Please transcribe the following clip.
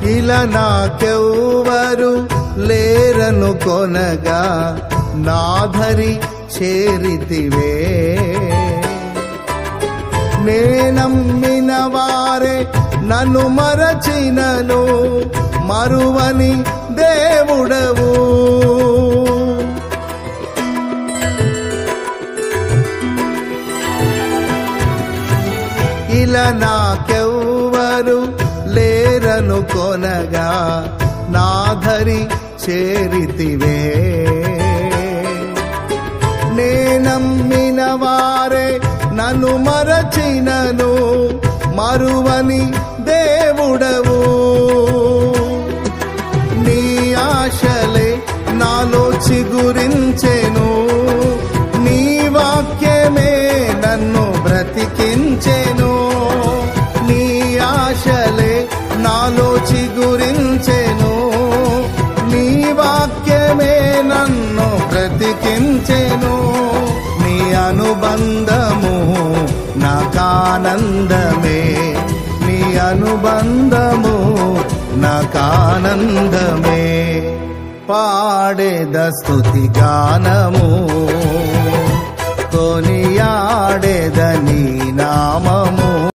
ఇలా నాకెవ్వరు లేరను కొనగా నాధరి చేరితివే నేనమ్మిన వారే నన్ను మరచినను మరువని దేవుడవు ఇలా నాకెవ్వరు లేరను కొనగా నాధరి చేరితివే నేనమ్మిన వారే నన్ను మరచినను మరువని దేవుడవు నీ ఆశలే నాలో చిగురించెను నీ వాక్యమే నన్ను బ్రతికించెను నీ ఆశలే నాలో చిగురించెను నీ వాక్యమే నన్ను బ్రతికించెను నీ అనుబంధము నాకానందమే నీ అనుబంధము నాకానందమే పాడేద స్తుతి గానము కొనియాడేద నీ నామము